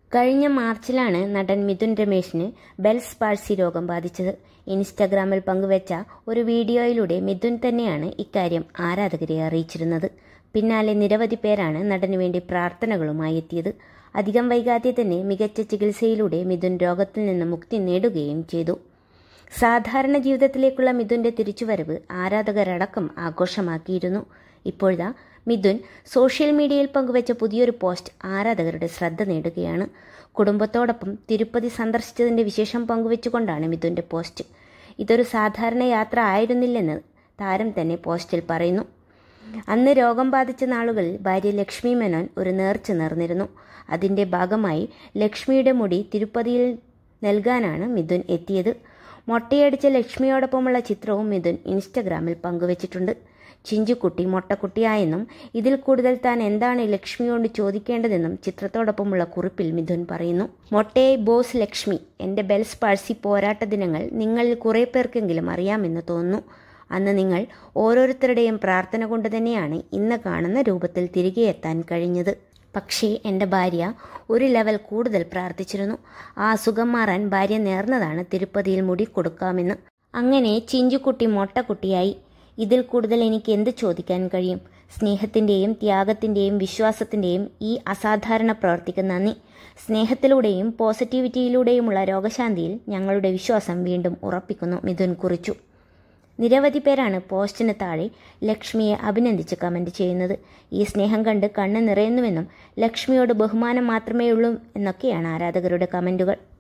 കഴിഞ്ഞ മാർച്ചിലാണ് നടൻ മിഥുൻ രമേശിന് ബെൽസ് പാഴ്സി രോഗം ബാധിച്ചത് ഇൻസ്റ്റഗ്രാമിൽ പങ്കുവച്ച ഒരു വീഡിയോയിലൂടെ മിഥുൻ തന്നെയാണ് ഇക്കാര്യം ആരാധകരെ അറിയിച്ചിരുന്നത് പിന്നാലെ നിരവധി പേരാണ് നടനു വേണ്ടി പ്രാർത്ഥനകളുമായി എത്തിയത് അധികം വൈകാതെ തന്നെ മികച്ച ചികിത്സയിലൂടെ മിഥുൻ രോഗത്തിൽ നിന്ന് മുക്തി നേടുകയും ചെയ്തു സാധാരണ ജീവിതത്തിലേക്കുള്ള മിഥുന്റെ തിരിച്ചുവരവ് ആരാധകരടക്കം ആഘോഷമാക്കിയിരുന്നു ഇപ്പോഴാ മിഥുൻ സോഷ്യൽ മീഡിയയിൽ പങ്കുവച്ച പുതിയൊരു പോസ്റ്റ് ആരാധകരുടെ ശ്രദ്ധ നേടുകയാണ് കുടുംബത്തോടൊപ്പം തിരുപ്പതി സന്ദർശിച്ചതിന്റെ വിശേഷം പങ്കുവെച്ചുകൊണ്ടാണ് മിഥുന്റെ പോസ്റ്റ് ഇതൊരു സാധാരണ യാത്ര ആയിരുന്നില്ലെന്ന് താരം തന്നെ പോസ്റ്റിൽ പറയുന്നു അന്ന് രോഗം ബാധിച്ച നാളുകളിൽ ഭാര്യ ലക്ഷ്മി മേനോൻ ഒരു നേർച്ച നേർന്നിരുന്നു അതിന്റെ ഭാഗമായി ലക്ഷ്മിയുടെ മുടി തിരുപ്പതിയിൽ നൽകാനാണ് മിഥുൻ എത്തിയത് മൊട്ടയടിച്ച ലക്ഷ്മിയോടൊപ്പമുള്ള ചിത്രവും മിഥുൻ ഇൻസ്റ്റഗ്രാമിൽ പങ്കുവച്ചിട്ടുണ്ട് ചിഞ്ചുക്കുട്ടി മൊട്ടക്കുട്ടിയായെന്നും ഇതിൽ കൂടുതൽ താൻ എന്താണ് ലക്ഷ്മിയോട് ചോദിക്കേണ്ടതെന്നും ചിത്രത്തോടൊപ്പമുള്ള കുറിപ്പിൽ മിഥുൻ പറയുന്നു മൊട്ടയെ ബോസ് ലക്ഷ്മി എന്റെ ബെൽസ് പാഴ്സി പോരാട്ട ദിനങ്ങൾ നിങ്ങളിൽ കുറേ പേർക്കെങ്കിലും അറിയാമെന്ന് തോന്നുന്നു അന്ന് നിങ്ങൾ ഓരോരുത്തരുടെയും പ്രാർത്ഥന കൊണ്ട് തന്നെയാണ് ഇന്ന് കാണുന്ന രൂപത്തിൽ തിരികെ എത്താൻ കഴിഞ്ഞത് പക്ഷേ എൻ്റെ ഭാര്യ ഒരു ലെവൽ കൂടുതൽ പ്രാർത്ഥിച്ചിരുന്നു ആ അസുഖം മാറാൻ ഭാര്യ നേർന്നതാണ് തിരുപ്പതിയിൽ മുടി കൊടുക്കാമെന്ന് അങ്ങനെ ചിഞ്ചുക്കുട്ടി മൊട്ടക്കുട്ടിയായി ഇതിൽ കൂടുതൽ എനിക്ക് എന്ത് ചോദിക്കാൻ കഴിയും സ്നേഹത്തിൻ്റെയും ത്യാഗത്തിൻ്റെയും വിശ്വാസത്തിൻ്റെയും ഈ അസാധാരണ പ്രവർത്തിക്ക് നന്ദി സ്നേഹത്തിലൂടെയും പോസിറ്റിവിറ്റിയിലൂടെയുമുള്ള രോഗശാന്തിയിൽ ഞങ്ങളുടെ വിശ്വാസം വീണ്ടും ഉറപ്പിക്കുന്നു മിഥുൻ കുറിച്ചു നിരവധി പേരാണ് പോസ്റ്റിന് താഴെ ലക്ഷ്മിയെ അഭിനന്ദിച്ച് കമന്റ് ചെയ്യുന്നത് ഈ സ്നേഹം കണ്ട് കണ്ണ് നിറയുന്നുവെന്നും ലക്ഷ്മിയോട് ബഹുമാനം മാത്രമേ ഉള്ളൂ എന്നൊക്കെയാണ് ആരാധകരുടെ കമന്റുകൾ